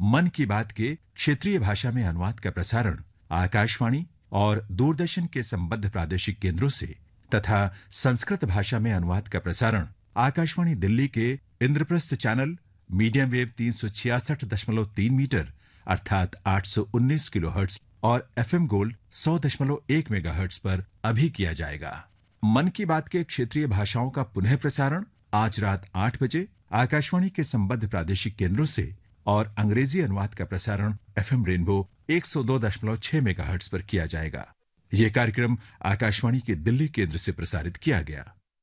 मन की बात के क्षेत्रीय भाषा में अनुवाद का प्रसारण आकाशवाणी और दूरदर्शन के संबद्ध प्रादेशिक केंद्रों से तथा संस्कृत भाषा में अनुवाद का प्रसारण आकाशवाणी दिल्ली के इंद्रप्रस्थ चैनल मीडियम वेव तीन मीटर अर्थात 819 किलोहर्ट्ज और एफएम गोल्ड 100.1 मेगाहर्ट्ज पर अभी किया जाएगा मन की बात के क्षेत्रीय भाषाओं का पुनः प्रसारण आज रात आठ बजे आकाशवाणी के संबद्ध प्रादेशिक केंद्रों से और अंग्रेजी अनुवाद का प्रसारण एफएम रेनबो 102.6 मेगाहर्ट्ज पर किया जाएगा यह कार्यक्रम आकाशवाणी के दिल्ली केंद्र से प्रसारित किया गया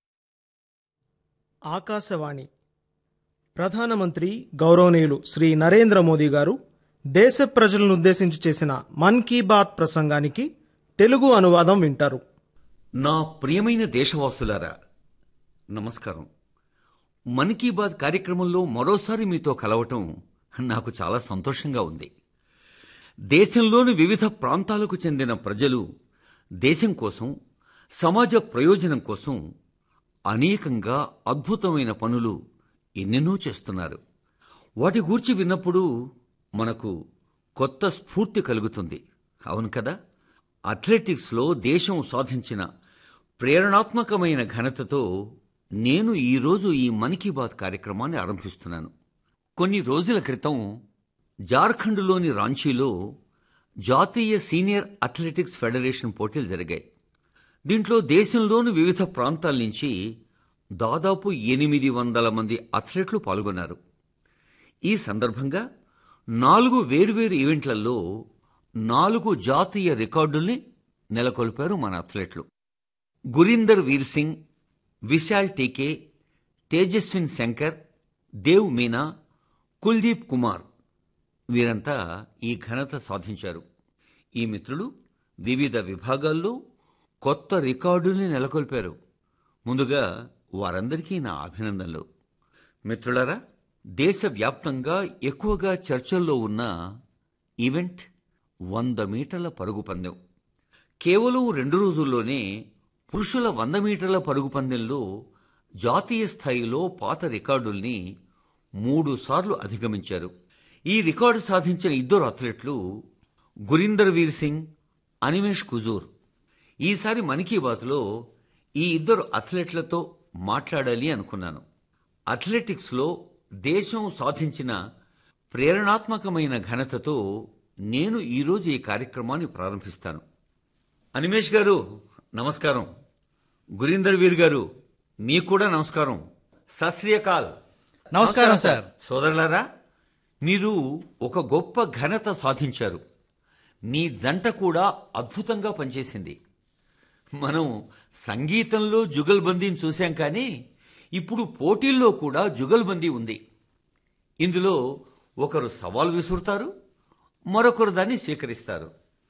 ఆకాశవాణి ప్రధానమంత్రి గౌరవనీయులు శ్రీ నరేంద్ర మోదీ గారు దేశ ప్రజలను ఉద్దేశించి చేసిన మన్ కీ బాత్ ప్రసంగానికి తెలుగు అనువాదం వింటారు నా ప్రియమైన దేశవాసులారా నమస్కారం మన్ కీ బాత్ కార్యక్రమంలో మరోసారి మీతో కలవటం నాకు చాలా సంతోషంగా ఉంది దేశంలోని వివిధ ప్రాంతాలకు చెందిన ప్రజలు దేశం కోసం సమాజ ప్రయోజనం కోసం అనేకంగా అద్భుతమైన పనులు ఎన్నెన్నో చేస్తున్నారు వాటి గూర్చి విన్నప్పుడు మనకు కొత్త స్ఫూర్తి కలుగుతుంది అవును కదా అథ్లెటిక్స్లో దేశం సాధించిన ప్రేరణాత్మకమైన ఘనతతో నేను ఈరోజు ఈ మన్ కీ బాత్ కార్యక్రమాన్ని ఆరంభిస్తున్నాను కొన్ని రోజుల క్రితం జార్ఖండ్లోని రాంచీలో జాతీయ సీనియర్ అథ్లెటిక్స్ ఫెడరేషన్ పోటీలు జరిగాయి దీంట్లో దేశంలోని వివిధ ప్రాంతాల నుంచి దాదాపు ఎనిమిది వందల మంది అథ్లెట్లు పాల్గొన్నారు ఈ సందర్భంగా నాలుగు వేర్వేరు ఈవెంట్లలో నాలుగు జాతీయ రికార్డుల్ని నెలకొల్పారు మన అథ్లెట్లు గురీందర్ వీర్ సింగ్ విశాల్ టీకే తేజస్విన్ శంకర్ దేవ్ మీనా కుల్దీప్ కుమార్ వీరంతా ఈ ఘనత సాధించారు ఈ మిత్రులు వివిధ విభాగాల్లో కొత్త రికార్డుల్ని నెలకొల్పారు ముందుగా వారందరికీ నా అభినందనలు మిత్రులారా దేశవ్యాప్తంగా ఎక్కువగా చర్చల్లో ఉన్న ఈవెంట్ వంద మీటర్ల పరుగు పందెం కేవలం రెండు రోజుల్లోనే పురుషుల వంద మీటర్ల పరుగు పందెంలో జాతీయ స్థాయిలో పాత రికార్డుల్ని మూడు సార్లు అధిగమించారు ఈ రికార్డు సాధించిన ఇద్దరు అథ్లెట్లు గురీందర్ వీర్ సింగ్ అనిమేష్ కుజూర్ ఈసారి మన్ కీ బాత్లో ఈ ఇద్దరు అథ్లెట్లతో మాట్లాడాలి అనుకున్నాను అథ్లెటిక్స్లో దేశం సాధించిన ప్రేరణాత్మకమైన ఘనతతో నేను ఈరోజు ఈ కార్యక్రమాన్ని ప్రారంభిస్తాను అనిమేష్ గారు నమస్కారం గురీందర్ వీర్ గారు మీకు కూడా నమస్కారం సశ్రీయకాల్ నమస్కారం సార్ సోదరులారా మీరు ఒక గొప్ప ఘనత సాధించారు మీ జంట కూడా అద్భుతంగా పనిచేసింది మనం సంగీతంలో జుగల్బందీని చూశాం కానీ ఇప్పుడు పోటీల్లో కూడా జుగల్బందీ ఉంది ఇందులో ఒకరు సవాల్ విసురుతారు మరొకరు దాన్ని స్వీకరిస్తారు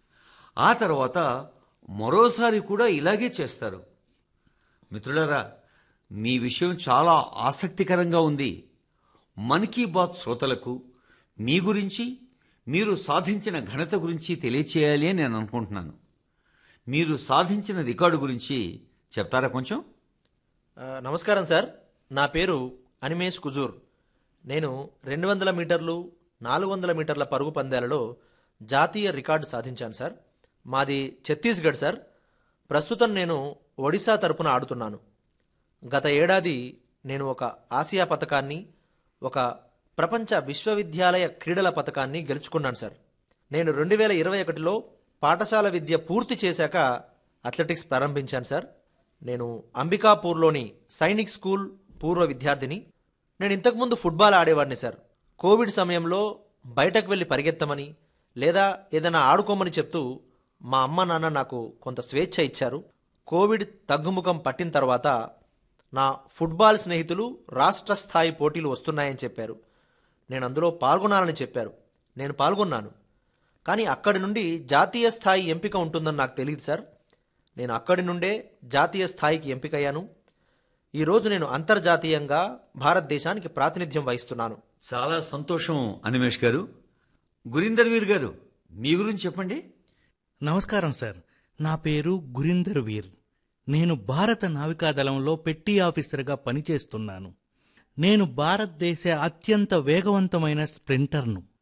ఆ తర్వాత మరోసారి కూడా ఇలాగే చేస్తారు మిత్రులారా మీ విషయం చాలా ఆసక్తికరంగా ఉంది మన్ కీ బాత్ శ్రోతలకు మీ గురించి మీరు సాధించిన ఘనత గురించి తెలియచేయాలి అని నేను అనుకుంటున్నాను మీరు సాధించిన రికార్డు గురించి చెప్తారా కొంచెం ఆ, నమస్కారం సార్ నా పేరు అనిమేష్ కుజూర్ నేను రెండు వందల మీటర్లు నాలుగు వందల మీటర్ల పరుగు పందాలలో జాతీయ రికార్డు సాధించాను సార్ మాది ఛత్తీస్గఢ్ సార్ ప్రస్తుతం నేను ఒడిశా తరపున ఆడుతున్నాను గత ఏడాది నేను ఒక ఆసియా పథకాన్ని ఒక ప్రపంచ విశ్వవిద్యాలయ క్రీడల పథకాన్ని గెలుచుకున్నాను సార్ నేను రెండు వేల ఇరవై ఒకటిలో పాఠశాల విద్య పూర్తి చేశాక అథ్లెటిక్స్ ప్రారంభించాను సార్ నేను అంబికాపూర్లోని సైనిక్ స్కూల్ పూర్వ విద్యార్థిని నేను ఇంతకుముందు ఫుట్బాల్ ఆడేవాడిని సార్ కోవిడ్ సమయంలో బయటకు వెళ్ళి పరిగెత్తమని లేదా ఏదైనా ఆడుకోమని చెప్తూ మా అమ్మ నాన్న నాకు కొంత స్వేచ్ఛ ఇచ్చారు కోవిడ్ తగ్గుముఖం పట్టిన తర్వాత నా ఫుట్బాల్ స్నేహితులు రాష్ట్ర స్థాయి పోటీలు వస్తున్నాయని చెప్పారు నేను అందులో పాల్గొనాలని చెప్పారు నేను పాల్గొన్నాను కానీ అక్కడి నుండి జాతీయ స్థాయి ఎంపిక ఉంటుందని నాకు తెలియదు సార్ నేను అక్కడి నుండే జాతీయ స్థాయికి ఎంపికయ్యాను ఈరోజు నేను అంతర్జాతీయంగా భారతదేశానికి ప్రాతినిధ్యం వహిస్తున్నాను చాలా సంతోషం అనిమేష్ గారు గురీందర్ వీర్ గారు మీ గురించి చెప్పండి నమస్కారం సార్ నా పేరు గురీందర్ వీర్ నేను భారత నావికాదళంలో పెట్టి ఆఫీసర్గా పనిచేస్తున్నాను నేను భారతదేశ అత్యంత వేగవంతమైన స్ప్రింటర్ను